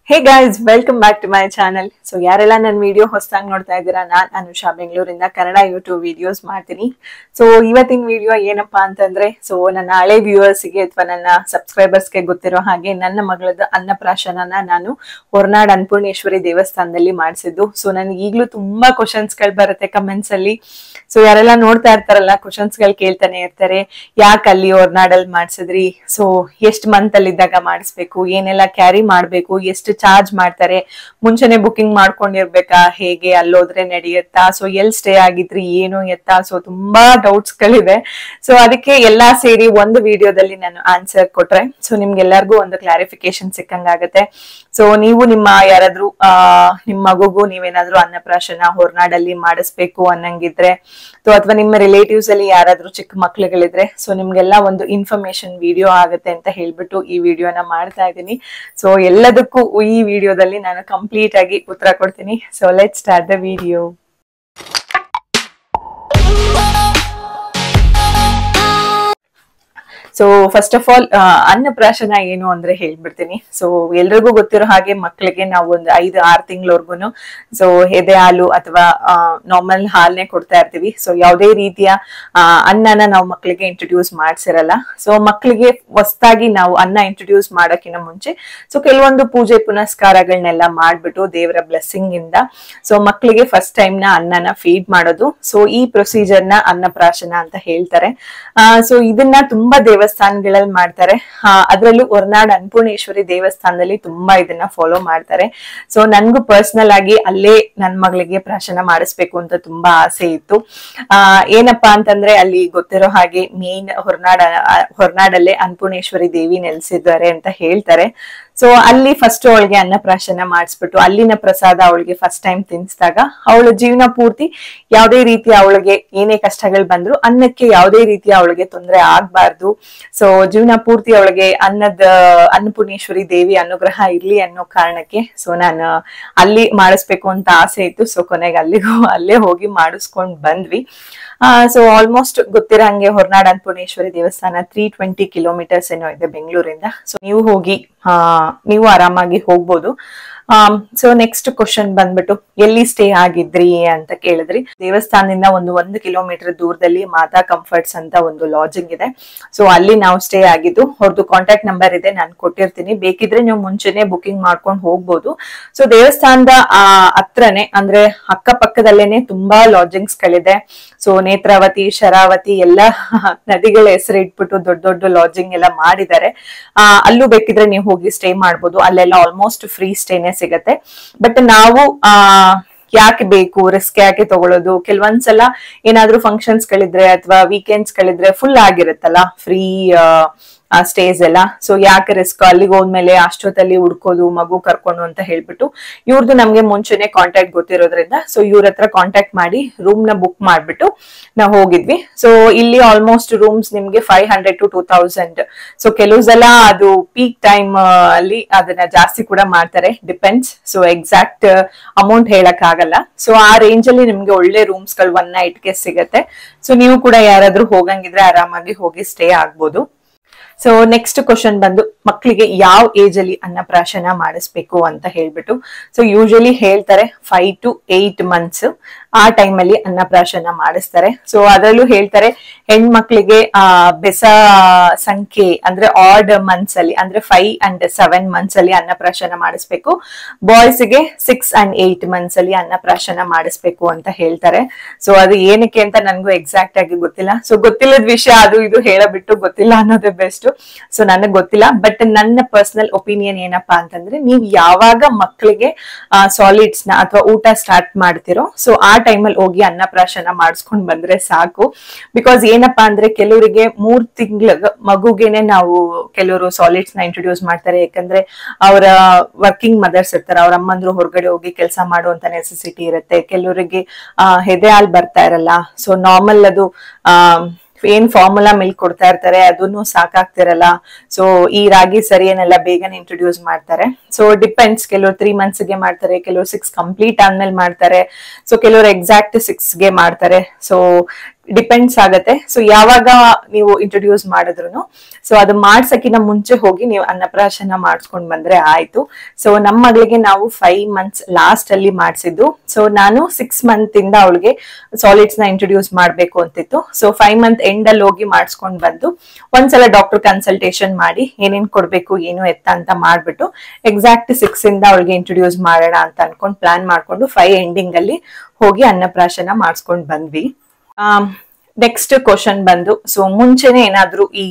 hey guys welcome back to my channel so ಯಾರೆಲ್ಲ ನನ್ನ video ಹೊಸದಾಗಿ ನೋಡ್ತಾ ಇದ್ದೀರಾ ನಾನ್ ಅನುಷಾ ಬೆಂಗಳೂರಿಂದ ಕನ್ನಡ ಯೂಟ್ಯೂಬ್ ವಿಡಿಯೋಸ್ ಮಾಡ್ತೀನಿ ಸೊ ಇವತ್ತಿನ ವಿಡಿಯೋ ಏನಪ್ಪಾ ಅಂತಂದ್ರೆ ಸೊ ನನ್ನ ಹಳೆ ವ್ಯೂವರ್ಸ್ಗೆ ಅಥವಾ ನನ್ನ ಸಬ್ಸ್ಕ್ರೈಬರ್ಸ್ಗೆ ಗೊತ್ತಿರೋ ಹಾಗೆ ನನ್ನ ಮಗಳದ ಅನ್ನಪ್ರಾಶನನ ನಾನು ಹೊರನಾಡ್ ಅನ್ನಪೂರ್ಣೇಶ್ವರಿ ದೇವಸ್ಥಾನದಲ್ಲಿ ಮಾಡಿಸಿದ್ದು ಸೊ ನನಗೆ ಈಗಲೂ ತುಂಬಾ ಕ್ವಶನ್ಸ್ ಗಳು ಬರುತ್ತೆ ಕಮೆಂಟ್ಸ್ ಅಲ್ಲಿ ಸೊ ಯಾರೆಲ್ಲ ನೋಡ್ತಾ ಇರ್ತಾರಲ್ಲ ಕ್ವಶನ್ಸ್ ಗಳು ಕೇಳ್ತಾನೆ ಇರ್ತಾರೆ ಯಾಕೆ ಅಲ್ಲಿ ಹೊರನಾಡಲ್ಲಿ ಮಾಡಿಸಿದ್ರಿ ಸೊ ಎಷ್ಟು ಮಂತ್ ಅಲ್ಲಿ ಇದ್ದಾಗ ಮಾಡಿಸ್ಬೇಕು ಏನೆಲ್ಲ ಕ್ಯಾರಿ ಮಾಡ್ಬೇಕು ಎಷ್ಟು ಚಾರ್ಜ್ ಮಾಡ್ತಾರೆ ಮುಂಚೆನೆ ಬುಕಿಂಗ್ ಮಾಡ್ಕೊಂಡಿರ್ಬೇಕಾ ಹೇಗೆ ಅಲ್ಲೋದ್ರೆ ನಡೆಯುತ್ತಾ ಸೊ ಎಲ್ ಸ್ಟೇ ಆಗಿದ್ರಿ ಏನು ಎತ್ತಾ ಸೊ ತುಂಬಾ ಡೌಟ್ಸ್ ಗಳಿದೆ ಸೊ ಅದಕ್ಕೆ ಎಲ್ಲಾ ಸೇರಿ ಒಂದು ವಿಡಿಯೋದಲ್ಲಿ ನಾನು ಆನ್ಸರ್ ಕೊಟ್ರೆ ಸೊ ನಿಮ್ಗೆಲ್ಲರಿಗೂ ಒಂದು ಕ್ಲಾರಿಫಿಕೇಶನ್ ಸಿಕ್ಕಂಗಾಗತ್ತೆ ಸೊ ನೀವು ನಿಮ್ಮ ಯಾರಾದ್ರೂ ಆ ನಿಮ್ಮ ಮಗುಗೂ ನೀವೇನಾದ್ರೂ ಅನ್ನಪ್ರಾಶನ ಹೊರನಾಡಲ್ಲಿ ಮಾಡಿಸ್ಬೇಕು ಅನ್ನಂಗಿದ್ರೆ ಸೊ ಅಥವಾ ನಿಮ್ಮ ರಿಲೇಟಿವ್ಸ್ ಅಲ್ಲಿ ಯಾರಾದ್ರೂ ಚಿಕ್ಕ ಮಕ್ಳುಗಳಿದ್ರೆ ಸೊ ನಿಮ್ಗೆಲ್ಲ ಒಂದು ಇನ್ಫಾರ್ಮೇಶನ್ ವಿಡಿಯೋ ಆಗುತ್ತೆ ಅಂತ ಹೇಳ್ಬಿಟ್ಟು ಈ ವಿಡಿಯೋನ ಮಾಡ್ತಾ ಇದ್ದೀನಿ ಸೊ ಎಲ್ಲದಕ್ಕೂ ಈ ವಿಡಿಯೋದಲ್ಲಿ ನಾನು ಕಂಪ್ಲೀಟ್ ಆಗಿ ಉತ್ತರ ಕೊಡ್ತೀನಿ so let start the video so first of all Annaprashana ಏನು ಅಂದ್ರೆ ಹೇಳ್ಬಿಡ್ತೀನಿ ಸೊ ಎಲ್ರಿಗೂ ಗೊತ್ತಿರೋ ಹಾಗೆ ಮಕ್ಕಳಿಗೆ ನಾವು ಒಂದು ಐದು ಆರು ತಿಂಗಳವರೆಗೂ ಸೊ ಎದೆ ಹಾಲು ಅಥವಾ ನಾರ್ಮಲ್ ಹಾಲ್ನೇ ಕೊಡ್ತಾ ಇರ್ತೀವಿ ಸೊ ಯಾವುದೇ ರೀತಿಯ ಆ, ಅನ್ನನ ನಾವು ಮಕ್ಕಳಿಗೆ ಇಂಟ್ರೊಡ್ಯೂಸ್ ಮಾಡ್ಸಿರಲ್ಲ ಸೊ ಮಕ್ಕಳಿಗೆ ಹೊಸದಾಗಿ ನಾವು ಅನ್ನ ಇಂಟ್ರೊಡ್ಯೂಸ್ ಮಾಡೋಕ್ಕಿಂತ ಮುಂಚೆ ಸೊ ಕೆಲವೊಂದು ಪೂಜೆ ಪುನಸ್ಕಾರಗಳನ್ನೆಲ್ಲ ಮಾಡ್ಬಿಟ್ಟು ದೇವರ ಬ್ಲೆಸ್ಸಿಂಗ್ ಇಂದ ಸೊ ಮಕ್ಕಳಿಗೆ ಫಸ್ಟ್ ಟೈಮ್ ನ ಅನ್ನನ ಫೀಡ್ ಮಾಡೋದು ಸೊ ಈ ಪ್ರೊಸೀಜರ್ ನ ಅನ್ನಪ್ರಾಶನ ಅಂತ ಹೇಳ್ತಾರೆ ಸೊ ಇದನ್ನ ತುಂಬಾ ದೇವಸ್ಥಾನಗಳಲ್ಲಿ ಮಾಡ್ತಾರೆ ಅದರಲ್ಲೂ ಹೊರನಾಡ್ ಅನ್ನಪೂರ್ಣೇಶ್ವರಿ ದೇವಸ್ಥಾನದಲ್ಲಿ ತುಂಬಾ ಇದನ್ನ ಫಾಲೋ ಮಾಡ್ತಾರೆ ಸೊ ನನ್ಗೂ ಪರ್ಸನಲ್ ಆಗಿ ಅಲ್ಲೇ ನನ್ ಮಗಳಿಗೆ ಪ್ರಾಶನ ಮಾಡಿಸ್ಬೇಕು ಅಂತ ತುಂಬಾ ಆಸೆ ಇತ್ತು ಆ ಏನಪ್ಪಾ ಅಂತಂದ್ರೆ ಅಲ್ಲಿ ಗೊತ್ತಿರೋ ಹಾಗೆ ಮೇನ್ ಹೊರನಾಡ ಹೊರನಾಡಲ್ಲೇ ಅನ್ನಪೂರ್ಣೇಶ್ವರಿ ದೇವಿ ನೆಲೆಸಿದ್ದಾರೆ ಅಂತ ಹೇಳ್ತಾರೆ ಸೊ ಅಲ್ಲಿ ಫಸ್ಟ್ ಅವಳಿಗೆ ಅನ್ನಪ್ರಾಶನ ಮಾಡಿಸ್ಬಿಟ್ಟು ಅಲ್ಲಿನ ಪ್ರಸಾದ ಅವಳಿಗೆ ಫಸ್ಟ್ ಟೈಮ್ ತಿನ್ಸಿದಾಗ ಅವಳ ಜೀವನ ಪೂರ್ತಿ ಯಾವುದೇ ರೀತಿ ಅವಳಿಗೆ ಏನೇ ಕಷ್ಟಗಳು ಬಂದ್ರು ಅನ್ನಕ್ಕೆ ಯಾವುದೇ ರೀತಿಯ ಅವಳಿಗೆ ತೊಂದರೆ ಆಗ್ಬಾರ್ದು ಸೊ ಜೀವನ ಪೂರ್ತಿ ಅವಳಿಗೆ ಅನ್ನದ ಅನ್ನಪೂರ್ಣೇಶ್ವರಿ ದೇವಿ ಅನುಗ್ರಹ ಇರ್ಲಿ ಅನ್ನೋ ಕಾರಣಕ್ಕೆ ಸೊ ನಾನು ಅಲ್ಲಿ ಮಾಡಿಸ್ಬೇಕು ಅಂತ ಆಸೆ ಇತ್ತು ಸೊ ಕೊನೆಗೆ ಅಲ್ಲಿಗೂ ಅಲ್ಲೇ ಹೋಗಿ ಮಾಡಿಸ್ಕೊಂಡ್ ಬಂದ್ವಿ ಸೊ ಆಲ್ಮೋಸ್ಟ್ ಗೊತ್ತಿರೋ ಹಂಗೆ ಹೊರನಾಡ್ ಅನ್ನಪೂರ್ಣೇಶ್ವರಿ ದೇವಸ್ಥಾನ ತ್ರೀ ಟ್ವೆಂಟಿ ಕಿಲೋಮೀಟರ್ಸ್ ಏನೋ ಇದೆ ಬೆಂಗಳೂರಿಂದ ಸೊ ನೀವು ಹೋಗಿ ಆ, ನೀವು ಆರಾಮಾಗಿ ಹೋಗ್ಬೋದು ಸೊ ನೆಕ್ಸ್ಟ್ ಕ್ವಶನ್ ಬಂದ್ಬಿಟ್ಟು ಎಲ್ಲಿ ಸ್ಟೇ ಆಗಿದ್ರಿ ಅಂತ ಕೇಳಿದ್ರಿ ದೇವಸ್ಥಾನದಿಂದ ಒಂದು ಒಂದು ಕಿಲೋಮೀಟರ್ ದೂರದಲ್ಲಿ ಮಾತಾ ಕಂಫರ್ಟ್ಸ್ ಅಂತ ಒಂದು ಲಾಡ್ಜಿಂಗ್ ಇದೆ ಸೊ ಅಲ್ಲಿ ನಾವು ಸ್ಟೇ ಆಗಿದ್ದು ಅವ್ರದ್ದು ಕಾಂಟ್ಯಾಕ್ಟ್ ನಂಬರ್ ಇದೆ ನಾನು ಕೊಟ್ಟಿರ್ತೀನಿ ಬೇಕಿದ್ರೆ ನೀವು ಮುಂಚೆನೆ ಬುಕಿಂಗ್ ಮಾಡ್ಕೊಂಡು ಹೋಗ್ಬೋದು ಸೊ ದೇವಸ್ಥಾನದ ಆ ಹತ್ರನೇ ಅಂದ್ರೆ ಅಕ್ಕಪಕ್ಕದಲ್ಲೇನೆ ತುಂಬಾ ಲಾಡ್ಜಿಂಗ್ಸ್ ಗಳಿದೆ ಸೊ ನೇತ್ರಾವತಿ ಶರಾವತಿ ಎಲ್ಲ ನದಿಗಳ ಹೆಸರು ಇಟ್ಬಿಟ್ಟು ದೊಡ್ಡ ದೊಡ್ಡ ಲಾಡ್ಜಿಂಗ್ ಎಲ್ಲ ಮಾಡಿದ್ದಾರೆ ಆ ಅಲ್ಲೂ ಬೇಕಿದ್ರೆ ನೀವು ಹೋಗಿ ಸ್ಟೇ ಮಾಡ್ಬೋದು ಅಲ್ಲೆಲ್ಲ ಆಲ್ಮೋಸ್ಟ್ ಫ್ರೀ ಸ್ಟೇನೆ ಸಿಗತ್ತೆ ಬಟ್ ನಾವು ಆ ಯಾಕೆ ಬೇಕು ರಿಸ್ಕ್ ಯಾಕೆ ತಗೊಳ್ಳೋದು ಕೆಲವೊಂದ್ಸಲ ಏನಾದ್ರೂ ಫಂಕ್ಷನ್ಸ್ ಗಳಿದ್ರೆ ಅಥವಾ ವೀಕೆಂಡ್ಸ್ ಗಳಿದ್ರೆ ಫುಲ್ ಆಗಿರುತ್ತಲ್ಲ ಫ್ರೀ ಸ್ಟೇಸ್ ಎಲ್ಲ ಸೊ ಯಾಕೆ ರಿಸ್ಕ್ ಅಲ್ಲಿಗೆ ಹೋದ್ಮೇಲೆ ಅಷ್ಟೊತ್ತಲ್ಲಿ ಹುಡ್ಕೋದು ಮಗು ಕರ್ಕೊಂಡು ಅಂತ ಹೇಳ್ಬಿಟ್ಟು ಇವ್ರದ್ದು ನಮ್ಗೆ ಮುಂಚೆನೆ ಕಾಂಟ್ಯಾಕ್ಟ್ ಗೊತ್ತಿರೋದ್ರಿಂದ ಸೊ ಇವ್ರ ಹತ್ರ ಕಾಂಟ್ಯಾಕ್ಟ್ ಮಾಡಿ ರೂಮ್ ನ ಬುಕ್ ಮಾಡ್ಬಿಟ್ಟು ನಾವು ಹೋಗಿದ್ವಿ ಸೊ ಇಲ್ಲಿ ಆಲ್ಮೋಸ್ಟ್ ರೂಮ್ಸ್ ನಿಮ್ಗೆ five hundred to two thousand so ಕೆಲವು ಸಲ ಅದು ಪೀಕ್ ಟೈಮ್ ಅಲ್ಲಿ ಅದನ್ನ ಜಾಸ್ತಿ ಕೂಡ ಮಾಡ್ತಾರೆ ಡಿಪೆಂಡ್ಸ್ ಸೊ ಎಕ್ಸಾಕ್ಟ್ ಅಮೌಂಟ್ ಹೇಳಕ್ ಆಗಲ್ಲ ಸೊ ಆ ರೇಂಜ್ ಅಲ್ಲಿ ನಿಮ್ಗೆ ಒಳ್ಳೆ ರೂಮ್ಸ್ ಗಳು ಒನ್ ನೈಟ್ಗೆ ಸಿಗತ್ತೆ ಸೊ ನೀವು ಕೂಡ ಯಾರಾದ್ರೂ ಹೋಗಂಗಿದ್ರೆ ಆರಾಮಾಗಿ ಹೋಗಿ ಸ್ಟೇ ಆಗ್ಬೋದು ಸೊ ನೆಕ್ಸ್ಟ್ ಕ್ವಶನ್ ಬಂದು ಮಕ್ಕಳಿಗೆ ಯಾವ ಏಜ್ ಅಲ್ಲಿ ಅನ್ನಪ್ರಾಶನ ಮಾಡಿಸ್ಬೇಕು ಅಂತ ಹೇಳ್ಬಿಟ್ಟು ಸೊ ಯೂಶಲಿ ಹೇಳ್ತಾರೆ ಫೈವ್ ಟು ಏಟ್ ಮಂತ್ಸ್ ಆ ಟೈಮ್ ಅಲ್ಲಿ ಅನ್ನಪ್ರಾಶನ ಮಾಡಿಸ್ತಾರೆ ಸೊ ಅದರಲ್ಲೂ ಹೇಳ್ತಾರೆ ಹೆಣ್ಮಕ್ಳಿಗೆ ಆ ಬೆಸ ಸಂಖ್ಯೆ ಅಂದ್ರೆ ಆಡ್ ಮಂತ್ಸ್ ಅಲ್ಲಿ ಅಂದ್ರೆ ಫೈವ್ ಅಂಡ್ ಸೆವೆನ್ ಮಂತ್ಸ್ ಅಲ್ಲಿ ಅನ್ನಪ್ರಾಶನ ಮಾಡಿಸ್ಬೇಕು ಬಾಯ್ಸ್ ಗೆ ಸಿಕ್ಸ್ ಅಂಡ್ ಏಟ್ ಮಂತ್ಸ್ ಅಲ್ಲಿ ಅನ್ನಪ್ರಾಶನ ಮಾಡಿಸ್ಬೇಕು ಅಂತ ಹೇಳ್ತಾರೆ ಸೊ ಅದು ಏನಕ್ಕೆ ಅಂತ ನನ್ಗೂ ಎಕ್ಸಾಕ್ಟ್ ಆಗಿ ಗೊತ್ತಿಲ್ಲ ಸೊ ಗೊತ್ತಿಲ್ಲದ ವಿಷಯ ಅದು ಇದು ಹೇಳಬಿಟ್ಟು ಗೊತ್ತಿಲ್ಲ ಅನ್ನೋದೇ ಬೆಸ್ಟ್ ಸೊ ನನಗೆ ಗೊತ್ತಿಲ್ಲ ಬಟ್ ನನ್ನ ಪರ್ಸನಲ್ ಒಪಿನಿಯನ್ ಏನಪ್ಪಾ ಅಂತಂದ್ರೆ ನೀವು ಯಾವಾಗ ಮಕ್ಕಳಿಗೆ ಸಾಲಿಡ್ಸ್ ನ ಅಥವಾ ಊಟ ಸ್ಟಾರ್ಟ್ ಮಾಡ್ತಿರೋ ಸೊ ಆ ಟೈಮಲ್ಲಿ ಹೋಗಿ ಅನ್ನಪ್ರಾಶನ ಮಾಡಿಸ್ಕೊಂಡ್ ಬಂದ್ರೆ ಸಾಕು ಬಿಕಾಸ್ ಏನಪ್ಪಾ ಅಂದ್ರೆ ಕೆಲವರಿಗೆ ಮೂರ್ ತಿಂಗಳ ಮಗುಗೆನೆ ನಾವು ಕೆಲವರು ಸಾಲಿಡ್ಸ್ ನ ಇಂಟ್ರೊಡ್ಯೂಸ್ ಮಾಡ್ತಾರೆ ಯಾಕಂದ್ರೆ ಅವರ ವರ್ಕಿಂಗ್ ಮದರ್ಸ್ ಇರ್ತಾರೆ ಅವ್ರ ಅಮ್ಮಂದ್ರು ಹೊರಗಡೆ ಹೋಗಿ ಕೆಲಸ ಮಾಡುವಂತ ನೆಸೆಸಿಟಿ ಇರುತ್ತೆ ಕೆಲವರಿಗೆ ಆ ಹೆದೆ ಹಾಲ್ ಬರ್ತಾ ಇರಲ್ಲ ಸೊ ನಾರ್ಮಲ್ ಅದು ಆ ಏನ್ ಫಾರ್ಮುಲಾ ಮಿಲ್ಕ್ ಕೊಡ್ತಾ ಇರ್ತಾರೆ ಅದನ್ನು ಸಾಕಾಗ್ತಿರಲ್ಲ ಸೊ ಈ ರಾಗಿ ಸರಿಯನ್ನೆಲ್ಲ ಬೇಗನೆ ಇಂಟ್ರೊಡ್ಯೂಸ್ ಮಾಡ್ತಾರೆ ಸೊ ಡಿಪೆಂಡ್ಸ್ ಕೆಲವರು ತ್ರೀ ಮಂತ್ಸ್ ಗೆ ಮಾಡ್ತಾರೆ ಕೆಲವರು ಸಿಕ್ಸ್ ಕಂಪ್ಲೀಟ್ ಆದ್ಮೇಲೆ ಮಾಡ್ತಾರೆ ಸೊ ಕೆಲವರು ಎಕ್ಸಾಕ್ಟ್ ಸಿಕ್ಸ್ ಗೆ ಮಾಡ್ತಾರೆ ಸೊ ಡಿಪೆಂಡ್ಸ್ ಆಗತ್ತೆ ಸೊ ಯಾವಾಗ ನೀವು ಇಂಟ್ರೊಡ್ಯೂಸ್ ಮಾಡಿದ್ರು ಸೊ ಅದು ಮಾಡ್ಸಕ್ಕಿಂತ ಮುಂಚೆ ಹೋಗಿ ನೀವು ಅನ್ನಪ್ರಾಶನ ಮಾಡಿಸ್ಕೊಂಡ್ ಬಂದ್ರೆ ಆಯ್ತು ಸೊ ನಮ್ಮ ಮಗಳಿಗೆ ನಾವು ಫೈವ್ ಮಂತ್ಸ್ ಲಾಸ್ಟ್ ಅಲ್ಲಿ ಮಾಡಿಸಿದ್ದು ಸೊ ನಾನು ಸಿಕ್ಸ್ ಮಂತ್ ಇಂದ ಅವಳಿಗೆ ಸಾಲಿಡ್ಸ್ ನ ಇಂಟ್ರೊಡ್ಯೂಸ್ ಮಾಡ್ಬೇಕು ಅಂತಿತ್ತು ಸೊ ಫೈವ್ ಮಂತ್ ಎಂಡ್ ಅಲ್ಲಿ ಹೋಗಿ ಮಾಡಿಸ್ಕೊಂಡ್ ಬಂದು ಒಂದ್ಸಲ ಡಾಕ್ಟರ್ ಕನ್ಸಲ್ಟೇಷನ್ ಮಾಡಿ ಏನೇನ್ ಕೊಡ್ಬೇಕು ಏನು ಎತ್ತ ಅಂತ ಮಾಡ್ಬಿಟ್ಟು ಎಕ್ಸಾಕ್ಟ್ ಸಿಕ್ಸ್ ಇಂದ ಅವಳಿಗೆ ಇಂಟ್ರೊಡ್ಯೂಸ್ ಮಾಡೋಣ ಅಂತ ಅನ್ಕೊಂಡ್ ಪ್ಲಾನ್ ಮಾಡ್ಕೊಂಡು ಫೈವ್ ಎಂಡಿಂಗ್ ಅಲ್ಲಿ ಹೋಗಿ ಅನ್ನಪ್ರಾಶನ ಮಾಡಿಸ್ಕೊಂಡ್ ಬಂದ್ವಿ ನೆಕ್ಸ್ಟ್ ಕ್ವಶನ್ ಬಂದು ಸೊ ಮುಂಚೆನೆ ಏನಾದ್ರೂ ಈ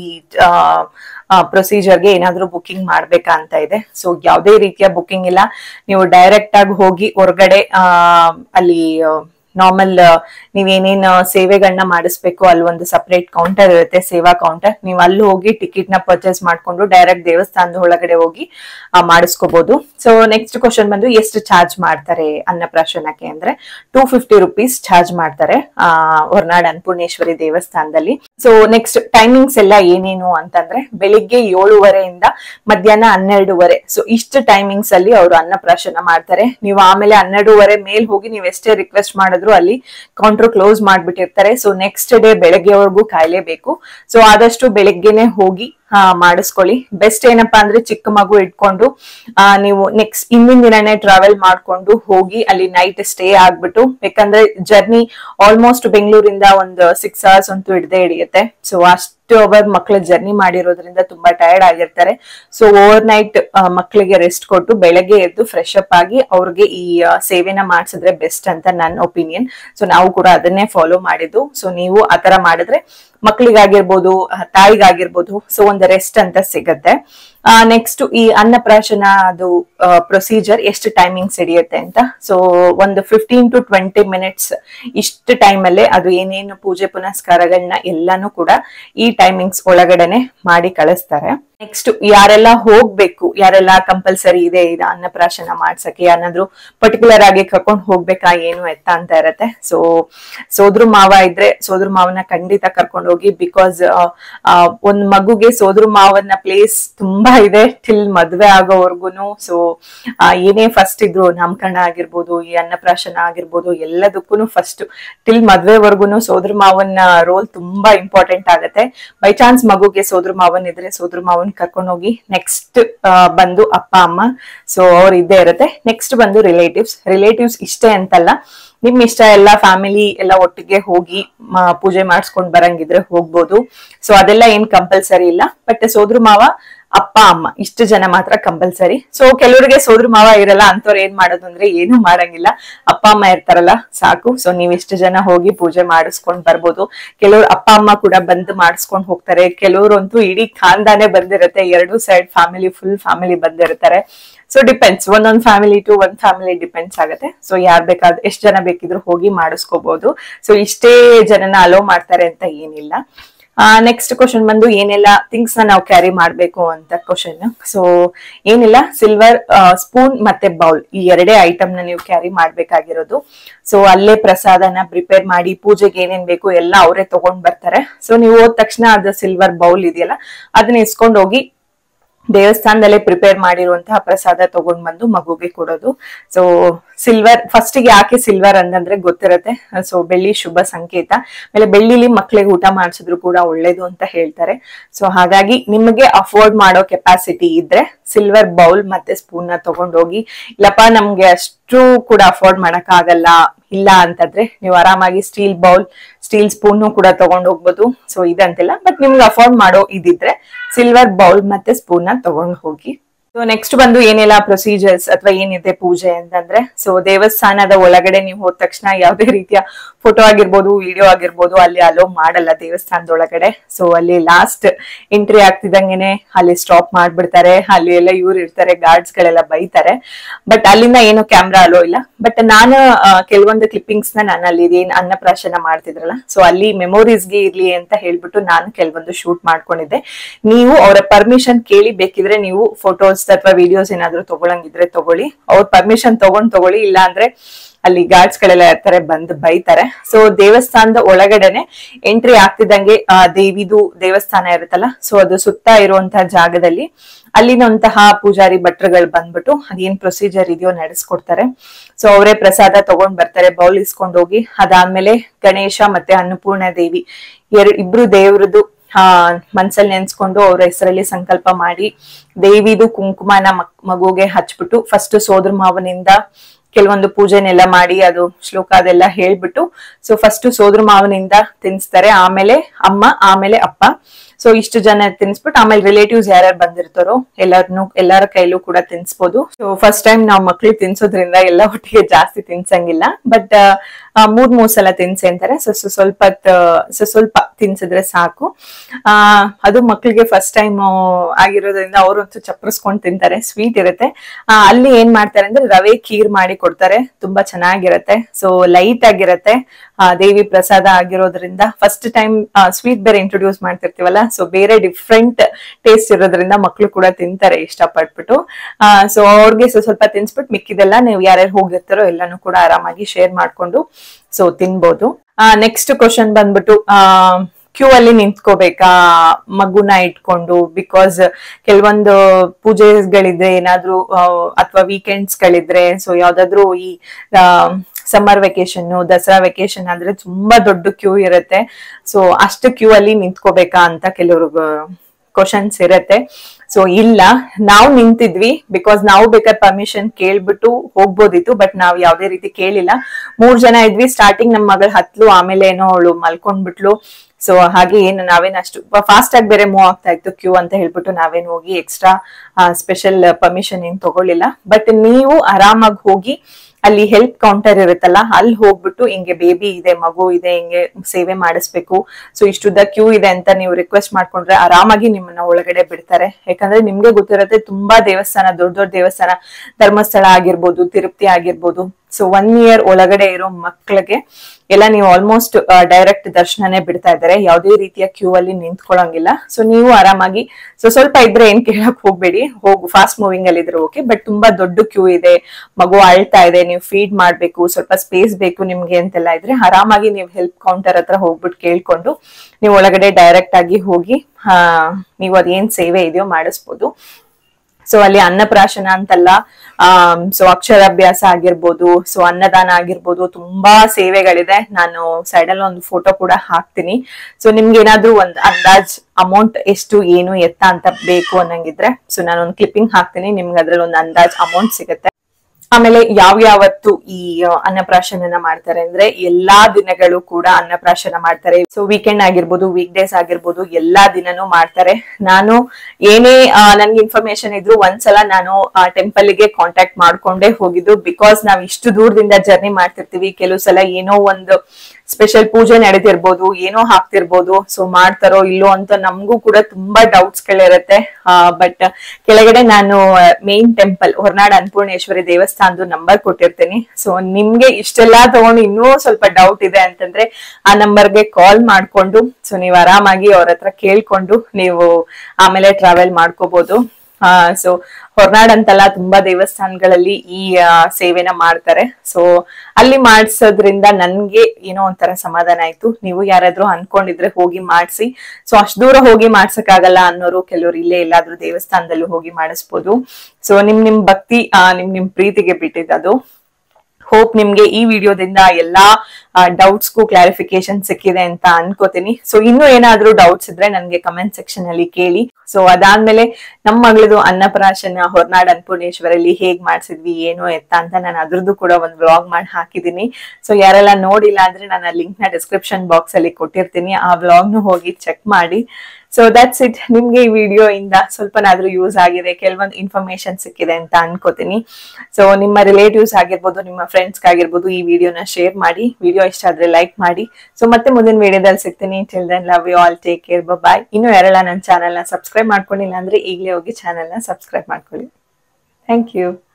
ಪ್ರೊಸೀಜರ್ಗೆ ಏನಾದ್ರೂ ಬುಕಿಂಗ್ ಮಾಡ್ಬೇಕಾ ಅಂತ ಇದೆ ಸೊ ಯಾವುದೇ ರೀತಿಯ ಬುಕಿಂಗ್ ಇಲ್ಲ ನೀವು ಡೈರೆಕ್ಟ್ ಆಗಿ ಹೋಗಿ ಹೊರಗಡೆ ಆ, ಅಲ್ಲಿ ನಾರ್ಮಲ್ ನೀವೇನೇನ್ ಸೇವೆಗಳನ್ನ ಮಾಡಿಸ್ಬೇಕು ಅಲ್ಲಿ ಒಂದು ಸಪರೇಟ್ ಕೌಂಟರ್ ಇರುತ್ತೆ ಸೇವಾ ಕೌಂಟರ್ ನೀವು ಅಲ್ಲಿ ಹೋಗಿ ಟಿಕೆಟ್ ನ ಪರ್ಚೇಸ್ ಮಾಡ್ಕೊಂಡು ಡೈರೆಕ್ಟ್ ದೇವಸ್ಥಾನದ ಒಳಗಡೆ ಹೋಗಿ ಆ, ಮಾಡಿಸ್ಕೋಬಹುದು ಸೊ ನೆಕ್ಸ್ಟ್ ಕ್ವಶನ್ ಬಂದು ಎಷ್ಟು ಚಾರ್ಜ್ ಮಾಡ್ತಾರೆ ಅನ್ನಪ್ರಾಶನಕ್ಕೆ ಅಂದ್ರೆ ಟೂ ಫಿಫ್ಟಿ ರುಪೀಸ್ ಚಾರ್ಜ್ ಮಾಡ್ತಾರೆ ಆ, ಹೊರನಾಡ್ ಅನ್ನಪೂರ್ಣೇಶ್ವರಿ ದೇವಸ್ಥಾನದಲ್ಲಿ ಸೊ ನೆಕ್ಸ್ಟ್ ಟೈಮಿಂಗ್ಸ್ ಎಲ್ಲ ಏನೇನು ಅಂತಂದ್ರೆ ಬೆಳಿಗ್ಗೆ ಏಳುವರೆಯಿಂದ ಮಧ್ಯಾಹ್ನ ಹನ್ನೆರಡುವರೆ ಸೊ ಇಷ್ಟು ಟೈಮಿಂಗ್ಸ್ ಅಲ್ಲಿ ಅವರು ಅನ್ನಪ್ರಾಶನ ಮಾಡ್ತಾರೆ ನೀವು ಆಮೇಲೆ ಹನ್ನೆರಡುವರೆ ಮೇಲ್ ಹೋಗಿ ನೀವು ಎಷ್ಟೇ ರಿಕ್ವೆಸ್ಟ್ ಮಾಡಿದ್ರು ಅಲ್ಲಿ ಕೌಂಟರ್ ಕ್ಲೋಸ್ ಮಾಡ್ಬಿಟ್ಟಿರ್ತಾರೆ ಸೊ ನೆಕ್ಸ್ಟ್ ಡೇ ಬೆಳಗ್ಗೆವರೆಗೂ ಕಾಯ್ಲೇಬೇಕು ಸೊ ಆದಷ್ಟು ಬೆಳಗ್ಗೆನೆ ಹೋಗಿ ಆ, ಮಾಡಿಸ್ಕೊಳ್ಳಿ ಬೆಸ್ಟ್ ಏನಪ್ಪಾ ಅಂದ್ರೆ ಚಿಕ್ಕ ಮಗು ಇಟ್ಕೊಂಡು ಆ, ನೀವು ನೆಕ್ಸ್ಟ್ ಹಿಂದಿನ ದಿನನೇ ಟ್ರಾವೆಲ್ ಮಾಡ್ಕೊಂಡು ಹೋಗಿ ಅಲ್ಲಿ ನೈಟ್ ಸ್ಟೇ ಆಗ್ಬಿಟ್ಟು ಯಾಕಂದ್ರೆ ಜರ್ನಿ ಆಲ್ಮೋಸ್ಟ್ ಬೆಂಗಳೂರಿಂದ ಒಂದು ಸಿಕ್ಸ್ ಅವರ್ಸ್ ಅಂತೂ ಹಿಡ್ದೇ ಹಿಡಿಯುತ್ತೆ ಸೊ ಅಷ್ಟು ಅವರ್ ಮಕ್ಳು ಜರ್ನಿ ಮಾಡಿರೋದ್ರಿಂದ ತುಂಬಾ ಟಯರ್ಡ್ ಆಗಿರ್ತಾರೆ ಸೊ ಓವರ್ ನೈಟ್ ಮಕ್ಕಳಿಗೆ ರೆಸ್ಟ್ ಕೊಟ್ಟು ಬೆಳಗ್ಗೆ ಎದ್ದು ಫ್ರೆಶ್ ಅಪ್ ಆಗಿ ಅವ್ರಿಗೆ ಈ ಆ, ಸೇವೆನ ಮಾಡಿಸಿದ್ರೆ ಬೆಸ್ಟ್ ಅಂತ ನನ್ನ ಒಪಿನಿಯನ್ ಸೊ ನಾವು ಕೂಡ ಅದನ್ನೇ ಫಾಲೋ ಮಾಡಿದ್ದು ಸೊ ನೀವು ಆತರ ಮಾಡಿದ್ರೆ ಮಕ್ಕಳಿಗಾಗಿರ್ಬೋದು ಆ, ತಾಯಿಗಾಗಿರ್ಬೋದು ಸೊ ಒಂದು ರೆಸ್ಟ್ ಅಂತ ಸಿಗತ್ತೆ ನೆಕ್ಸ್ಟ್ ಈ ಅನ್ನಪ್ರಾಶನ ಅದು ಪ್ರೊಸೀಜರ್ ಎಷ್ಟು ಟೈಮಿಂಗ್ಸ್ ಹಿಡಿಯುತ್ತೆ ಅಂತ ಸೊ ಒಂದು ಫಿಫ್ಟೀನ್ ಟು ಟ್ವೆಂಟಿ ಮಿನಿಟ್ಸ್ ಇಷ್ಟು ಟೈಮಲ್ಲೇ ಅದು ಏನೇನು ಪೂಜೆ ಪುನಸ್ಕಾರಗಳನ್ನ ಎಲ್ಲಾನು ಕೂಡ ಈ ಟೈಮಿಂಗ್ಸ್ ಒಳಗಡೆನೆ ಮಾಡಿ ಕಳಿಸ್ತಾರೆ ನೆಕ್ಸ್ಟ್ ಯಾರೆಲ್ಲ ಹೋಗ್ಬೇಕು ಯಾರೆಲ್ಲ ಕಂಪಲ್ಸರಿ ಇದೆ ಇದು ಅನ್ನಪ್ರಾಶನ ಮಾಡ್ಸಕ್ಕೆ ಯಾರಾದ್ರೂ ಪರ್ಟಿಕ್ಯುಲರ್ ಆಗಿ ಕರ್ಕೊಂಡು ಹೋಗ್ಬೇಕಾ ಏನು ಎತ್ತ ಅಂತ ಇರತ್ತೆ ಸೊ ಸೋದ್ರ ಮಾವ ಇದ್ರೆ ಸೋದ್ರ ಮಾವನ ಖಂಡಿತ ಕರ್ಕೊಂಡು ಹೋಗಿ ಬಿಕಾಸ್ ಒಂದ್ ಮಗುಗೆ ಸೋದ್ರ ಮಾವನ ಪ್ಲೇಸ್ ತುಂಬಾ ಇದೆ ಟಿಲ್ ಮದ್ವೆ ಆಗೋವರ್ಗುನು ಸೊ ಏನೇ ಫಸ್ಟ್ ಇದ್ರು ನಾಮಕರಣ ಆಗಿರ್ಬೋದು ಈ ಅನ್ನಪ್ರಾಶನ ಆಗಿರ್ಬೋದು ಎಲ್ಲದಕ್ಕೂ ಫಸ್ಟ್ ಟಿಲ್ ಮದ್ವೆವರ್ಗುನು ಸೋದ್ರ ಮಾವನ ರೋಲ್ ತುಂಬಾ ಇಂಪಾರ್ಟೆಂಟ್ ಆಗತ್ತೆ ಬೈ ಚಾನ್ಸ್ ಮಗುಗೆ ಸೋದ್ರ ಮಾವನ್ ಇದ್ರೆ ಸೋದ್ರ ಮಾವನ್ ಕರ್ಕೊಂಡು ಹೋಗಿ ನೆಕ್ಸ್ಟ್ ಬಂದು ಅಪ್ಪ ಅಮ್ಮ ಸೊ ಅವ್ರು ಇದ್ದೇ ಇರುತ್ತೆ ನೆಕ್ಸ್ಟ್ ಬಂದು ರಿಲೇಟಿವ್ಸ್ ರಿಲೇಟಿವ್ಸ್ ಇಷ್ಟೇ ಅಂತಲ್ಲ ನಿಮ್ ಇಷ್ಟ ಎಲ್ಲ ಫ್ಯಾಮಿಲಿ ಎಲ್ಲ ಒಟ್ಟಿಗೆ ಹೋಗಿ ಮ- ಪೂಜೆ ಮಾಡಿಸ್ಕೊಂಡ್ ಬರಂಗಿದ್ರೆ ಹೋಗ್ಬೋದು ಸೊ ಅದೆಲ್ಲ ಏನ್ ಕಂಪಲ್ಸರಿ ಇಲ್ಲ ಬಟ್ ಸೋದ್ರ ಮಾವ ಅಪ್ಪ ಅಮ್ಮ ಇಷ್ಟು ಜನ ಮಾತ್ರ ಕಂಪಲ್ಸರಿ ಸೊ ಕೆಲವರಿಗೆ ಸೋದ್ರ ಮಾವ ಇರಲ್ಲ ಅಂತವ್ರು ಏನ್ ಮಾಡೋದು ಅಂದ್ರೆ ಏನು ಮಾಡಂಗಿಲ್ಲ ಅಪ್ಪ ಅಮ್ಮ ಇರ್ತಾರಲ್ಲ ಸಾಕು ಸೊ ನೀವ್ ಇಷ್ಟು ಜನ ಹೋಗಿ ಪೂಜೆ ಮಾಡಿಸ್ಕೊಂಡ್ ಬರ್ಬೋದು ಕೆಲವ್ರು ಅಪ್ಪ ಅಮ್ಮ ಕೂಡ ಬಂದು ಮಾಡಿಸ್ಕೊಂಡ್ ಹೋಗ್ತಾರೆ ಕೆಲವ್ರಂತೂ ಇಡೀ ಖಾನ್ದಾನೆ ಬಂದಿರುತ್ತೆ ಎರಡು ಸೈಡ್ ಫ್ಯಾಮಿಲಿ ಫುಲ್ ಫ್ಯಾಮಿಲಿ ಬಂದಿರ್ತಾರೆ ಸೊ ಡಿಪೆಂಡ್ಸ್ ಒಂದೊಂದ್ ಫ್ಯಾಮಿಲಿ ಟು ಒಂದ್ ಫ್ಯಾಮಿಲಿ ಡಿಪೆಂಡ್ಸ್ ಆಗುತ್ತೆ ಸೊ ಯಾರ್ ಬೇಕಾದ್ ಎಷ್ಟ್ ಜನ ಬೇಕಿದ್ರು ಹೋಗಿ ಮಾಡಿಸ್ಕೋಬಹುದು ಸೊ ಇಷ್ಟೇ ಜನನ ಅಲೋ ಮಾಡ್ತಾರೆ ಅಂತ ಏನಿಲ್ಲ ನೆಕ್ಸ್ಟ್ ಕ್ವಶನ್ ಬಂದು ಏನೆಲ್ಲ ಥಿಂಗ್ಸ್ ನ ನಾವು ಕ್ಯಾರಿ ಮಾಡ್ಬೇಕು ಅಂತ ಕ್ವಶನ್ ಸೊ ಏನಿಲ್ಲ ಸಿಲ್ವರ್ ಸ್ಪೂನ್ ಮತ್ತೆ ಬೌಲ್ ಈ ಎರಡೇ ಐಟಮ್ ನ ನೀವು ಕ್ಯಾರಿ ಮಾಡ್ಬೇಕಾಗಿರೋದು ಸೊ ಅಲ್ಲೇ ಪ್ರಸಾದನ ಪ್ರಿಪೇರ್ ಮಾಡಿ ಪೂಜೆಗೆ ಏನೇನ್ ಬೇಕು ಎಲ್ಲ ಅವರೇ ತಗೊಂಡ್ ಬರ್ತಾರೆ ಸೊ ನೀವು ಹೋದ ತಕ್ಷಣ ಅದು ಸಿಲ್ವರ್ ಬೌಲ್ ಇದೆಯಲ್ಲ ಅದನ್ನ ಇಸ್ಕೊಂಡ್ ಹೋಗಿ ದೇವಸ್ಥಾನದಲ್ಲೇ ಪ್ರಿಪೇರ್ ಮಾಡಿರುವಂತಹ ಪ್ರಸಾದ ತಗೊಂಡ್ ಬಂದು ಮಗುಗೆ ಕೊಡೋದು ಸೊ ಸಿಲ್ವರ್ ಫಸ್ಟಿಗೆ ಯಾಕೆ ಸಿಲ್ವರ್ ಅಂತಂದ್ರೆ ಗೊತ್ತಿರತ್ತೆ ಸೊ ಬೆಳ್ಳಿ ಶುಭ ಸಂಕೇತ ಆಮೇಲೆ ಬೆಳ್ಳಿಲಿ ಮಕ್ಳಿಗೆ ಊಟ ಮಾಡಿಸಿದ್ರು ಕೂಡ ಒಳ್ಳೇದು ಅಂತ ಹೇಳ್ತಾರೆ ಸೊ ಹಾಗಾಗಿ ನಿಮಗೆ ಅಫೋರ್ಡ್ ಮಾಡೋ ಕೆಪಾಸಿಟಿ ಇದ್ರೆ ಸಿಲ್ವರ್ ಬೌಲ್ ಮತ್ತೆ ಸ್ಪೂನ್ ನ ತಗೊಂಡೋಗಿ ಇಲ್ಲಪ್ಪ ನಮ್ಗೆ ಅಷ್ಟು ಕೂಡ ಅಫೋರ್ಡ್ ಮಾಡಕ್ ಆಗಲ್ಲ ಇಲ್ಲ ಅಂತಂದ್ರೆ ನೀವು ಆರಾಮಾಗಿ ಸ್ಟೀಲ್ ಬೌಲ್ ಸ್ಟೀಲ್ ಸ್ಪೂನ್ ಕೂಡ ತಗೊಂಡ್ ಹೋಗ್ಬೋದು ಸೊ ಇದಂತಿಲ್ಲ ಬಟ್ ನಿಮ್ಗೆ ಅಫೋರ್ಡ್ ಮಾಡೋ ಇದಿದ್ರೆ ಸಿಲ್ವರ್ ಬೌಲ್ ಮತ್ತೆ ಸ್ಪೂನ್ ನ ತಗೊಂಡ್ ಹೋಗಿ ಸೊ ನೆಕ್ಸ್ಟ್ ಬಂದು ಏನೆಲ್ಲ ಪ್ರೊಸೀಜರ್ಸ್ ಅಥವಾ ಏನಿದೆ ಪೂಜೆ ಅಂತಂದ್ರೆ ಸೊ ದೇವಸ್ಥಾನದ ಒಳಗಡೆ ನೀವು ಹೋದ ತಕ್ಷಣ ಯಾವುದೇ ರೀತಿಯ ಫೋಟೋ ಆಗಿರ್ಬೋದು ವಿಡಿಯೋ ಆಗಿರ್ಬೋದು ಅಲ್ಲಿ ಅಲೋ ಮಾಡಲ್ಲ ದೇವಸ್ಥಾನದ ಒಳಗಡೆ ಸೊ ಅಲ್ಲಿ ಲಾಸ್ಟ್ ಎಂಟ್ರಿ ಆಗ್ತಿದಂಗೆನೆ ಅಲ್ಲಿ ಸ್ಟಾಪ್ ಮಾಡ್ಬಿಡ್ತಾರೆ ಅಲ್ಲಿ ಎಲ್ಲ ಇವ್ರು ಇರ್ತಾರೆ ಗಾರ್ಡ್ಸ್ ಗಳೆಲ್ಲ ಬೈತಾರೆ ಬಟ್ ಅಲ್ಲಿಂದ ಏನು ಕ್ಯಾಮ್ರಾ ಅಲೋ ಇಲ್ಲ ಬಟ್ ನಾನು ಆ, ಕೆಲವೊಂದು ಕ್ಲಿಪ್ಪಿಂಗ್ಸ್ ನ ನಾನು ಅಲ್ಲಿ ಏನ್ ಅನ್ನಪ್ರಾಶನ ಮಾಡ್ತಿದ್ರಲ್ಲ ಸೊ ಅಲ್ಲಿ ಮೆಮೊರೀಸ್ಗೆ ಇರ್ಲಿ ಅಂತ ಹೇಳ್ಬಿಟ್ಟು ನಾನು ಕೆಲವೊಂದು ಶೂಟ್ ಮಾಡ್ಕೊಂಡಿದ್ದೆ ನೀವು ಅವರ ಪರ್ಮಿಷನ್ ಕೇಳಿ ಬೇಕಿದ್ರೆ ನೀವು ಫೋಟೋಸ್ ಅಥವಾ ವಿಡಿಯೋಸ್ ಏನಾದ್ರು ತಗೊಳಂಗಿದ್ರೆ ತಗೊಳ್ಳಿ ಅವ್ರ ಪರ್ಮಿಷನ್ ತಗೊಂಡ್ ತಗೊಳ್ಳಿ ಇಲ್ಲ ಅಂದ್ರೆ ಅಲ್ಲಿ ಗಾರ್ಡ್ಸ್ ಗಳೆಲ್ಲ ಇರ್ತಾರೆ ಬಂದು ಬೈತಾರೆ ಸೊ ದೇವಸ್ಥಾನದ ಒಳಗಡೆನೆ ಎಂಟ್ರಿ ಆಗ್ತಿದ್ದಂಗೆ ಆ ದೇವಿದು ದೇವಸ್ಥಾನ ಇರುತ್ತಲ್ಲ ಸೊ ಅದು ಸುತ್ತ ಇರುವಂತಹ ಜಾಗದಲ್ಲಿ ಅಲ್ಲಿನಂತಹ ಪೂಜಾರಿ ಭಟ್ರುಗಳು ಬಂದ್ಬಿಟ್ಟು ಅದೇನ್ ಪ್ರೊಸೀಜರ್ ಇದೆಯೋ ನಡೆಸ್ಕೊಡ್ತಾರೆ ಸೊ ಅವರೇ ಪ್ರಸಾದ ತಗೊಂಡ್ ಬರ್ತಾರೆ ಬೌಲ್ ಇಸ್ಕೊಂಡ್ ಹೋಗಿ ಅದಾದ್ಮೇಲೆ ಗಣೇಶ ಮತ್ತೆ ಅನ್ನಪೂರ್ಣ ದೇವಿ ಎರಡು ಇಬ್ರು ದೇವ್ರದ್ದು ಆ ಮನ್ಸಲ್ಲಿ ನೆನ್ಸ್ಕೊಂಡು ಅವ್ರ ಹೆಸರಲ್ಲಿ ಸಂಕಲ್ಪ ಮಾಡಿ ದೇವಿದು ಕುಂಕುಮನ ಮಕ್ ಮಗುಗೆ ಹಚ್ಬಿಟ್ಟು ಫಸ್ಟ್ ಸೋದ್ರ ಮಾವನಿಂದ ಕೆಲವೊಂದು ಪೂಜೆನೆಲ್ಲ ಮಾಡಿ ಅದು ಶ್ಲೋಕ ಅದೆಲ್ಲ ಹೇಳ್ಬಿಟ್ಟು ಸೊ ಫಸ್ಟ್ ಸೋದ್ರ ಮಾವನಿಂದ ತಿನ್ಸ್ತಾರೆ ಆಮೇಲೆ ಅಮ್ಮ ಆಮೇಲೆ ಅಪ್ಪ ಸೊ ಇಷ್ಟು ಜನ ತಿನ್ಸ್ಬಿಟ್ಟು ಆಮೇಲೆ ರಿಲೇಟಿವ್ಸ್ ಯಾರ್ಯಾರು ಬಂದಿರ್ತಾರೋ ಎಲ್ಲಾರ್ನು ಎಲ್ಲರ ಕೈಲೂ ಕೂಡ ತಿನ್ಸ್ಬೋದು ಸೊ ಫಸ್ಟ್ ಟೈಮ್ ನಾವು ಮಕ್ಳಿಗೆ ತಿನ್ಸೋದ್ರಿಂದ ಎಲ್ಲ ಒಟ್ಟಿಗೆ ಜಾಸ್ತಿ ತಿನ್ಸಂಗಿಲ್ಲ ಬಟ್ ಮೂರ್ ಮೂರ್ ಸಲ ತಿನ್ಸಿ ಅಂತಾರೆ ಸೊ ಸೊ ಸ್ವಲ್ಪ ಹೊತ್ತು- ಸೊ ಸ್ವಲ್ಪ ತಿನ್ಸಿದ್ರೆ ಸಾಕು ಆ ಅದು ಮಕ್ಳಿಗೆ ಫಸ್ಟ್ ಟೈಮ್ ಆಗಿರೋದ್ರಿಂದ ಅವ್ರಂತೂ ಚಪ್ಪರಿಸ್ಕೊಂಡು ತಿಂತಾರೆ ಸ್ವೀಟ್ ಇರುತ್ತೆ ಆ, ಅಲ್ಲಿ ಏನ್ ಮಾಡ್ತಾರೆ ಅಂದ್ರೆ ರವೆ ಖೀರ್ ಮಾಡಿ ಕೊಡ್ತಾರೆ ತುಂಬಾ ಚೆನ್ನಾಗಿರತ್ತೆ ಸೊ ಲೈಟ್ ಆಗಿರತ್ತೆ ಆ, ದೇವಿ ಪ್ರಸಾದ ಆಗಿರೋದ್ರಿಂದ ಫಸ್ಟ್ ಟೈಮ್ ಸ್ವೀಟ್ ಬೇರೆ ಇಂಟ್ರೊಡ್ಯೂಸ್ ಮಾಡ್ತಿರ್ತೀವಲ್ಲ ಸೊ ಬೇರೆ ಡಿಫ್ರೆಂಟ್ ಟೇಸ್ಟ್ ಇರೋದ್ರಿಂದ ಮಕ್ಳು ಕೂಡ ತಿಂತಾರೆ ಇಷ್ಟಪಟ್ಬಿಟ್ಟು ಸೊ ಅವ್ರಿಗೆ ಸೊ ಸ್ವಲ್ಪ ತಿನ್ಸ್ಬಿಟ್ಟು ಮಿಕ್ಕಿದೆಲ್ಲ ನೀವು ಯಾರ್ಯಾರು ಹೋಗಿರ್ತಾರೋ ಎಲ್ಲಾನು ಕೂಡ ಆರಾಮಾಗಿ ಶೇರ್ ಮಾಡ್ಕೊಂಡು ಸೊ ತಿನ್ಬೋದು ನೆಕ್ಸ್ಟ್ ಕ್ವಶನ್ ಬಂದ್ಬಿಟ್ಟು ಆ ಕ್ಯೂ ಅಲ್ಲಿ ನಿಂತ್ಕೋಬೇಕಾ ಮಗುನ ಇಟ್ಕೊಂಡು ಬಿಕಾಸ್ ಕೆಲವೊಂದು ಪೂಜೆಗಳಿದ್ರೆ ಏನಾದ್ರೂ ಅಥವಾ ವೀಕೆಂಡ್ಸ್ ಗಳಿದ್ರೆ ಸೊ ಯಾವ್ದಾದ್ರು ಈ ಸಮ್ಮರ್ ವೆಕೇಶನ್ ದಸರಾ ವೆಕೇಶನ್ ಆದ್ರೆ ತುಂಬಾ ದೊಡ್ಡ ಕ್ಯೂ ಇರುತ್ತೆ ಸೊ ಅಷ್ಟು ಕ್ಯೂ ಅಲ್ಲಿ ನಿಂತ್ಕೋಬೇಕಾ ಅಂತ ಕೆಲವ್ರು ಕ್ವಶನ್ಸ್ ಇರತ್ತೆ ಸೊ ಇಲ್ಲ ನಾವು ನಿಂತಿದ್ವಿ ಬಿಕಾಸ್ ನಾವು ಬೇಕಾದ್ರೆ ಪರ್ಮಿಷನ್ ಕೇಳ್ಬಿಟ್ಟು ಹೋಗ್ಬೋದಿತ್ತು ಬಟ್ ನಾವ್ ಯಾವ್ದೇ ರೀತಿ ಕೇಳಿಲ್ಲ ಮೂರ್ ಜನ ಇದ್ವಿ ಸ್ಟಾರ್ಟಿಂಗ್ ನಮ್ ಮಗಳು ಹತ್ಲು ಆಮೇಲೆ ಏನೋ ಅವಳು ಮಲ್ಕೊಂಡ್ಬಿಟ್ಲು ಸೊ ಹಾಗೆ ಏನು ನಾವೇನ್ ಅಷ್ಟು ಫಾಸ್ಟ್ ಆಗಿ ಬೇರೆ ಮೂವ್ ಆಗ್ತಾ ಇತ್ತು ಕ್ಯೂ ಅಂತ ಹೇಳ್ಬಿಟ್ಟು ನಾವೇನ್ ಹೋಗಿ ಎಕ್ಸ್ಟ್ರಾ ಸ್ಪೆಷಲ್ ಪರ್ಮಿಷನ್ ಏನ್ ತಗೊಳ್ಳಿಲ್ಲ ಬಟ್ ನೀವು ಆರಾಮಾಗಿ ಹೋಗಿ ಅಲ್ಲಿ ಹೆಲ್ಪ್ ಕೌಂಟರ್ ಇರುತ್ತಲ್ಲ ಅಲ್ಲಿ ಹೋಗ್ಬಿಟ್ಟು ಹಿಂಗೆ ಬೇಬಿ ಇದೆ ಮಗು ಇದೆ ಹಿಂಗೆ ಸೇವೆ ಮಾಡಿಸ್ಬೇಕು ಸೊ ಇಷ್ಟುದ್ದ ಕ್ಯೂ ಇದೆ ಅಂತ ನೀವು ರಿಕ್ವೆಸ್ಟ್ ಮಾಡ್ಕೊಂಡ್ರೆ ಆರಾಮಾಗಿ ನಿಮ್ಮನ್ನ ಒಳಗಡೆ ಬಿಡ್ತಾರೆ ಯಾಕಂದ್ರೆ ನಿಮ್ಗೆ ಗೊತ್ತಿರುತ್ತೆ ತುಂಬಾ ದೇವಸ್ಥಾನ ದೊಡ್ಡ ದೊಡ್ಡ ದೇವಸ್ಥಾನ ಧರ್ಮಸ್ಥಳ ಆಗಿರ್ಬೋದು ತಿರುಪತಿ ಆಗಿರ್ಬೋದು ಸೊ ಒನ್ ಇಯರ್ ಒಳಗಡೆ ಇರೋ ಮಕ್ಕಳಿಗೆ ಎಲ್ಲ ನೀವು ಆಲ್ಮೋಸ್ಟ್ ಡೈರೆಕ್ಟ್ ದರ್ಶನನೇ ಬಿಡ್ತಾ ಇದ್ದಾರೆ ಯಾವುದೇ ರೀತಿಯ ಕ್ಯೂ ಅಲ್ಲಿ ನಿಂತ್ಕೊಳ್ಳೋಂಗಿಲ್ಲ ಸೊ ನೀವು ಆರಾಮಾಗಿ ಸೊ ಸ್ವಲ್ಪ ಇದ್ರೆ ಏನ್ ಕೇಳಕ್ ಹೋಗ್ಬೇಡಿ ಹೋಗು ಫಾಸ್ಟ್ ಮೂವಿಂಗ್ ಅಲ್ಲಿ ಇದ್ರೆ ಓಕೆ ಬಟ್ ತುಂಬಾ ದೊಡ್ಡ ಕ್ಯೂ ಇದೆ ಮಗು ಅಳ್ತಾ ಇದೆ ನೀವು ಫೀಡ್ ಮಾಡ್ಬೇಕು ಸ್ವಲ್ಪ ಸ್ಪೇಸ್ ಬೇಕು ನಿಮ್ಗೆ ಅಂತೆಲ್ಲ ಇದ್ರೆ ಆರಾಮಾಗಿ ನೀವು ಹೆಲ್ಪ್ ಕೌಂಟರ್ ಹತ್ರ ಹೋಗ್ಬಿಟ್ಟು ಕೇಳ್ಕೊಂಡು ನೀವು ಒಳಗಡೆ ಡೈರೆಕ್ಟ್ ಆಗಿ ಹೋಗಿ ಆ, ನೀವು ಅದೇನ್ ಸೇವೆ ಇದೆಯೋ ಮಾಡಿಸ್ಬೋದು ಸೊ ಅಲ್ಲಿ ಅನ್ನಪ್ರಾಶನ ಅಂತಲ್ಲ ಸೊ ಅಕ್ಷರಾಭ್ಯಾಸ ಆಗಿರ್ಬೋದು ಸೊ ಅನ್ನದಾನ ಆಗಿರ್ಬೋದು ತುಂಬಾ ಸೇವೆಗಳಿದೆ ನಾನು ಸೈಡ್ ಅಲ್ಲಿ ಒಂದು ಫೋಟೋ ಕೂಡ ಹಾಕ್ತೀನಿ ಸೊ ನಿಮ್ಗೆ ಏನಾದ್ರೂ ಒಂದ್ ಅಂದಾಜ್ ಅಮೌಂಟ್ ಎಷ್ಟು ಏನು ಎತ್ತ ಅಂತ ಬೇಕು ಅನ್ನಂಗಿದ್ರೆ ಸೊ ನಾನು ಒಂದು ಕ್ಲಿಪ್ಪಿಂಗ್ ಹಾಕ್ತೀನಿ ನಿಮ್ಗೆ ಅದ್ರಲ್ಲಿ ಒಂದು ಅಂದಾಜ್ ಅಮೌಂಟ್ ಸಿಗುತ್ತೆ ಆಮೇಲೆ ಯಾವ ಯಾವತ್ತು ಈ ಆ, ಅನ್ನಪ್ರಾಶನನ ಮಾಡ್ತಾರೆ ಅಂದ್ರೆ ಎಲ್ಲಾ ದಿನಗಳು ಕೂಡ ಅನ್ನಪ್ರಾಶನ ಮಾಡ್ತಾರೆ ಸೊ ವೀಕೆಂಡ್ ಆಗಿರ್ಬೋದು ವೀಕ್ ಡೇಸ್ ಆಗಿರ್ಬೋದು ಎಲ್ಲಾ ದಿನನೂ ಮಾಡ್ತಾರೆ ನಾನು ಏನೇ ಆ, ನನ್ಗೆ ಇನ್ಫಾರ್ಮೇಶನ್ ಇದ್ರು ಒಂದ್ಸಲ ನಾನು ಆ ಟೆಂಪಲ್ ಗೆ ಕಾಂಟ್ಯಾಕ್ಟ್ ಮಾಡ್ಕೊಂಡೇ ಹೋಗಿದ್ದು ಬಿಕಾಸ್ ನಾವ್ ಇಷ್ಟು ದೂರದಿಂದ ಜರ್ನಿ ಮಾಡ್ತಿರ್ತೀವಿ ಕೆಲವು ಸಲ ಏನೋ ಒಂದು ಸ್ಪೆಷಲ್ ಪೂಜೆ ನಡೀತಿರ್ಬೋದು ಏನೋ ಹಾಕ್ತಿರ್ಬೋದು ಸೊ ಮಾಡ್ತಾರೋ ಇಲ್ಲೋ ಅಂತ ನಮಗೂ ಕೂಡ ತುಂಬಾ ಡೌಟ್ಸ್ ಗಳಿರತ್ತೆ ಬಟ್ ಕೆಳಗಡೆ ನಾನು ಮೇನ್ ಟೆಂಪಲ್ ಹೊರನಾಡ್ ಅನ್ನಪೂರ್ಣೇಶ್ವರಿ ದೇವಸ್ಥಾನದ ನಂಬರ್ ಕೊಟ್ಟಿರ್ತೀನಿ ಸೊ ನಿಮ್ಗೆ ಇಷ್ಟೆಲ್ಲಾ ತಗೊಂಡು ಇನ್ನೂ ಸ್ವಲ್ಪ ಡೌಟ್ ಇದೆ ಅಂತಂದ್ರೆ ಆ ನಂಬರ್ಗೆ ಕಾಲ್ ಮಾಡ್ಕೊಂಡು ಸೊ ನೀವು ಆರಾಮಾಗಿ ಅವ್ರ ಹತ್ರ ಕೇಳ್ಕೊಂಡು ನೀವು ಆಮೇಲೆ ಟ್ರಾವೆಲ್ ಮಾಡ್ಕೋಬಹುದು ಸೊ ಹೊರನಾಡ್ ಅಂತಲ್ಲ ತುಂಬಾ ದೇವಸ್ಥಾನಗಳಲ್ಲಿ ಈ ಆ, ಸೇವೆನ ಮಾಡ್ತಾರೆ ಸೊ ಅಲ್ಲಿ ಮಾಡ್ಸೋದ್ರಿಂದ ನನ್ಗೆ ಏನೋ ಒಂಥರ ಸಮಾಧಾನ ಆಯ್ತು ನೀವು ಯಾರಾದ್ರೂ ಅನ್ಕೊಂಡಿದ್ರೆ ಹೋಗಿ ಮಾಡ್ಸಿ ಸೊ ಅಷ್ಟ್ ದೂರ ಹೋಗಿ ಮಾಡ್ಸಕ್ಕಾಗಲ್ಲ ಅನ್ನೋರು ಕೆಲವ್ರು ಇಲ್ಲೇ ಎಲ್ಲಾದ್ರೂ ದೇವಸ್ಥಾನದಲ್ಲೂ ಹೋಗಿ ಮಾಡಿಸ್ಬೋದು ಸೊ ನಿಮ್ ನಿಮ್ ಭಕ್ತಿ ಆ, ನಿಮ್ ನಿಮ್ ಪ್ರೀತಿಗೆ ಬಿಟ್ಟಿದ್ದದು ಹೋಪ್ ನಿಮ್ಗೆ ಈ ವಿಡಿಯೋದಿಂದ ಎಲ್ಲಾ ಡೌಟ್ಸ್ಗೂ ಕ್ಲಾರಿಫಿಕೇಶನ್ ಸಿಕ್ಕಿದೆ ಅಂತ ಅನ್ಕೋತೀನಿ ಸೊ ಇನ್ನೂ ಏನಾದ್ರೂ ಡೌಟ್ಸ್ ಇದ್ರೆ ನನ್ಗೆ ಕಮೆಂಟ್ ಸೆಕ್ಷನ್ ಅಲ್ಲಿ ಕೇಳಿ ಸೊ ಅದಾದ್ಮೇಲೆ ನಮ್ಮ ಮಗಳದು ಅನ್ನಪ್ರಾಶನ ಹೊರನಾಡ್ ಅನ್ನಪೂರ್ಣೇಶ್ವರಲ್ಲಿ ಹೇಗ್ ಮಾಡ್ಸಿದ್ವಿ ಏನು ಎತ್ತ ಅಂತ ನಾನು ಅದ್ರದ್ದು ಕೂಡ ಒಂದು ವ್ಲಾಗ್ ಮಾಡಿ ಹಾಕಿದೀನಿ ಸೊ ಯಾರೆಲ್ಲ ನೋಡಿಲ್ಲ ಅಂದ್ರೆ ನಾನು ಲಿಂಕ್ ನ ಡಿಸ್ಕ್ರಿಪ್ಷನ್ ಬಾಕ್ಸ್ ಅಲ್ಲಿ ಕೊಟ್ಟಿರ್ತೀನಿ ಆ ವ್ಲಾಗ್ನು ಹೋಗಿ ಚೆಕ್ ಮಾಡಿ ಸೊ ದಟ್ಸ್ ಇಟ್ ನಿಮ್ಗೆ ಈ ವಿಡಿಯೋ ಇಂದ ಸ್ವಲ್ಪನಾದ್ರೂ ಯೂಸ್ ಆಗಿದೆ ಕೆಲವೊಂದು ಇನ್ಫಾರ್ಮೇಶನ್ ಸಿಕ್ಕಿದೆ ಅಂತ ಅನ್ಕೋತೀನಿ ಸೊ ನಿಮ್ಮ ರಿಲೇಟಿವ್ಸ್ ಆಗಿರ್ಬೋದು ನಿಮ್ಮ ಫ್ರೆಂಡ್ಸ್ ಆಗಿರ್ಬೋದು ಈ ವಿಡಿಯೋನ ಶೇರ್ ಮಾಡಿ ವಿಡಿಯೋ ಇಷ್ಟ ಆದ್ರೆ ಲೈಕ್ ಮಾಡಿ ಸೊ ಮತ್ತೆ ಮುಂದಿನ ವಿಡಿಯೋದಲ್ಲಿ ಸಿಗ್ತೀನಿ till then love you all take care bye ಇನ್ನು ಯಾರೆಲ್ಲ ನನ್ನ ಚಾನಲ್ನ ಸಬ್ಸ್ಕ್ರೈಬ್ ಮಾಡ್ಕೊಂಡಿಲ್ಲ ಅಂದ್ರೆ ಈಗಲೇ ಹೋಗಿ ಚಾನಲ್ನ ಸಬ್ಸ್ಕ್ರೈಬ್ ಮಾಡ್ಕೊಳ್ಳಿ ಥ್ಯಾಂಕ್ ಯು